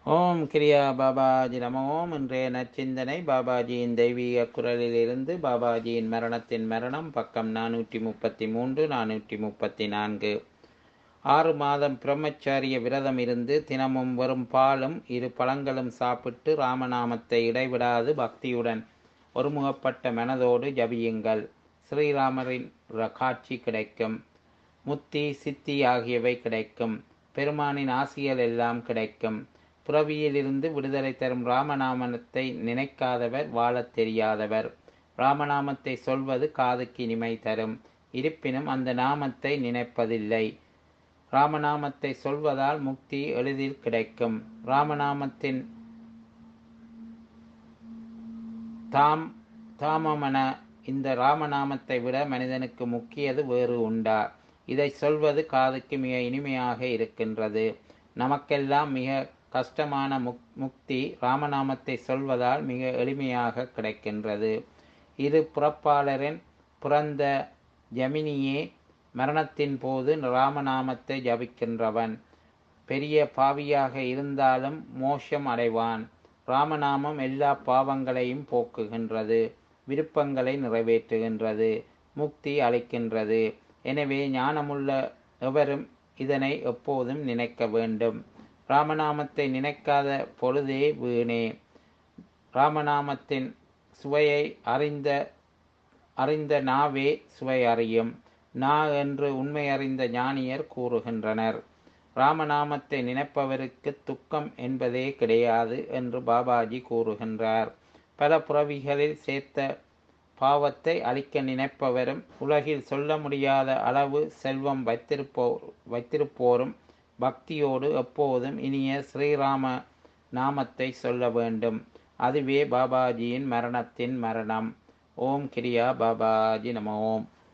ஓம் கிரியா பாபாஜி நம ஓம் இன்றைய நற்சிந்தனை பாபாஜியின் தெய்வீக குரலிலிருந்து பாபாஜியின் மரணத்தின் மரணம் பக்கம் நானூற்றி முப்பத்தி மூன்று நானூற்றி முப்பத்தி நான்கு ஆறு மாதம் பிரம்மச்சாரிய விரதம் இருந்து தினமும் வெறும் பாலும் இரு பழங்களும் சாப்பிட்டு ராமநாமத்தை இடைவிடாது பக்தியுடன் ஒருமுகப்பட்ட மனதோடு ஜபியுங்கள் ஸ்ரீராமரின் ர- காட்சி கிடைக்கும் முத்தி சித்தி ஆகியவை கிடைக்கும் பெருமானின் ஆசிகள் எல்லாம் கிடைக்கும் புறவியிலிருந்து விடுதலை தரும் ராமநாமத்தை நினைக்காதவர் வாழத் தெரியாதவர் ராமநாமத்தை சொல்வது காதுக்கு இனிமை தரும் இருப்பினும் அந்த நாமத்தை நினைப்பதில்லை ராமநாமத்தை சொல்வதால் முக்தி எளிதில் கிடைக்கும் ராமநாமத்தின் தாம் தாமமன இந்த ராமநாமத்தை விட மனிதனுக்கு முக்கியது வேறு உண்டா இதை சொல்வது காதுக்கு மிக இனிமையாக இருக்கின்றது நமக்கெல்லாம் மிக கஷ்டமான முக் முக்தி ராமநாமத்தை சொல்வதால் மிக எளிமையாக கிடைக்கின்றது இரு புறப்பாளரின் பிறந்த ஜமினியே மரணத்தின் போது ராமநாமத்தை ஜபிக்கின்றவன் பெரிய பாவியாக இருந்தாலும் மோஷம் அடைவான் ராமநாமம் எல்லா பாவங்களையும் போக்குகின்றது விருப்பங்களை நிறைவேற்றுகின்றது முக்தி அளிக்கின்றது எனவே ஞானமுள்ள எவரும் இதனை எப்போதும் நினைக்க வேண்டும் ராமநாமத்தை நினைக்காத பொழுதே வீணே ராமநாமத்தின் சுவையை அறிந்த அறிந்த நாவே சுவை அறியும் நா என்று உண்மை அறிந்த ஞானியர் கூறுகின்றனர் ராமநாமத்தை நினைப்பவருக்கு துக்கம் என்பதே கிடையாது என்று பாபாஜி கூறுகின்றார் பல புறவிகளில் சேர்த்த பாவத்தை அழிக்க நினைப்பவரும் உலகில் சொல்ல முடியாத அளவு செல்வம் வைத்திருப்போ வைத்திருப்போரும் பக்தியோடு எப்போதும் இனிய ஸ்ரீராம நாமத்தை சொல்ல வேண்டும் அதுவே பாபாஜியின் மரணத்தின் மரணம் ஓம் கிரியா பாபாஜி நம ஓம்